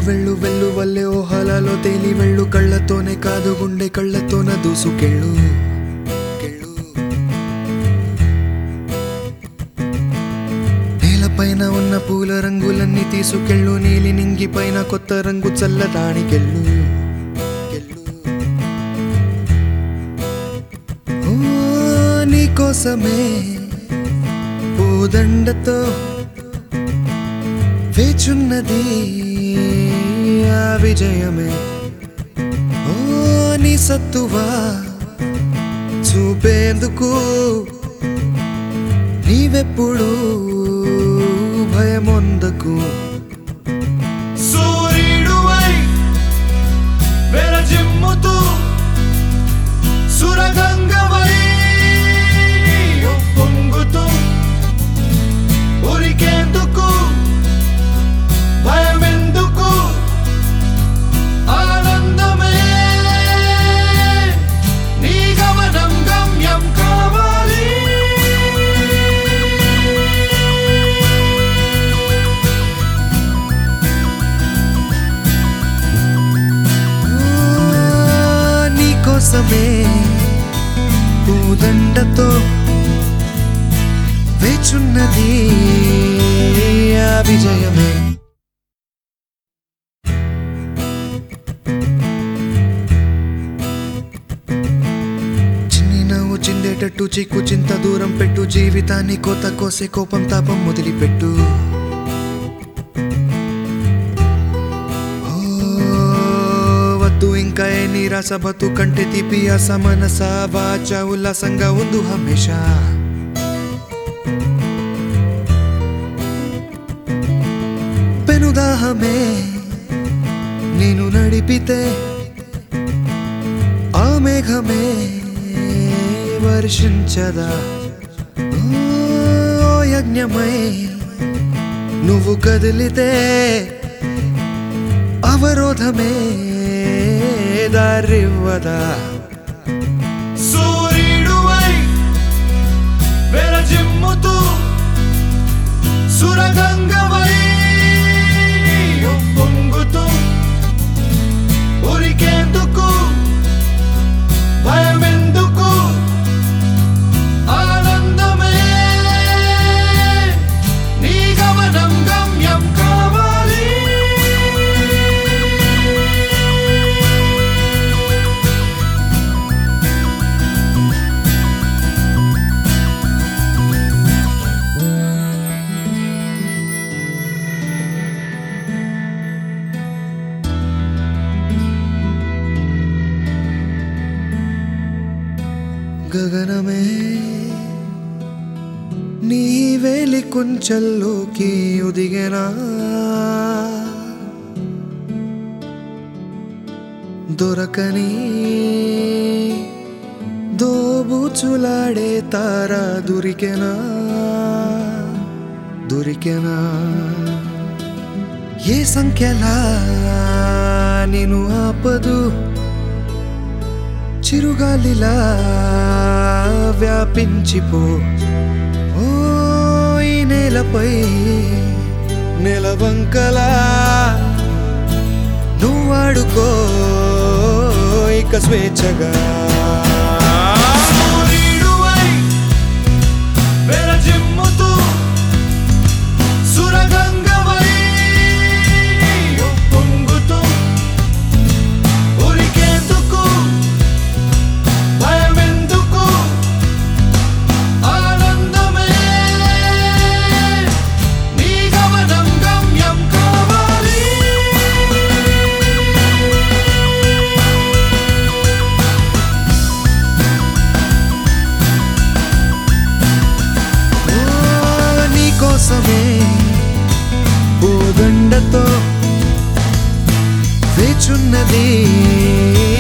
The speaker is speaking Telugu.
వెళ్ళు వెళ్ళు వల్లే ఓహలలో తేలి వెళ్ళు కళ్ళతోనే కాదు గుండె కళ్ళతోన దూసుకెళ్ళు కెళ్ళు. నేలపైన ఉన్న పూల రంగులన్నీ తీసుకెళ్ళు నీలి నింగి పైన కొత్త రంగు చల్లదానికెళ్ళు కెళ్ళు. ఓ నీకోసమే పూదండతో వేచున్నది ఆ విజయమే ఓ నీ సత్తువా చూపేందుకు నీవెప్పుడు భయమొందకు సూర్యుడువై వెరజిమ్ముతూ సురగంగవై పొంగుతూ ఉరికేందుకు భయమెందుకు ఆనందమే నీ గమనం గమ్యం కావాలి ఓ, నీకోసమే పూదండతో వేచున్నది ఆ విజయమే చిన్ని నవ్వు చిందేటట్టు చిక్కు చింత దూరం పెట్టు జీవితాన్ని కోత కోసే కోపం తాపం వదిలిపెట్టు ఓ, వద్దు ఇంకా ఏ నిరాశ బతు కంటే తీపి ఆస మనస వాచ ఉల్లాసంగా ఉందు హమేషా పెనుదాహమే నేను నడిపితే ఆ మేఘమే వర్షించదా ఓ యజ్ఞమై నువ్వు కదిలితే అవరోధమే దారివ్వదా సూర్యుడువై వెరజిమ్ముతూ సురగంగవై పొంగుతూ ఉరికేందుకు భయమెందుకు ఆనందమే నీ గమనం గమ్యం కావాలి గగనమే నీ వేలి కుంచల్లోకి ఒదిగనా దొరకని దోబూచులాడే తారా దొరికెనా దొరికెనా ఏ సంఖ్యలా నేను ఆపదు చిరుగాలిలా వ్యాపించిపో ఓ ఈ నేలపై నెలవంకలా నువ్వాడుకో ఇక స్వేచ్ఛగా సూర్యుడువై వెరజిమ్ముతూ సురగంగవై పొంగుతూ ఉరికేందుకు భయమెందుకు ఆనందమే నీ గమనం గమ్యం కావాలి ఓ నీకోసమే పూదండతో వేచున్నది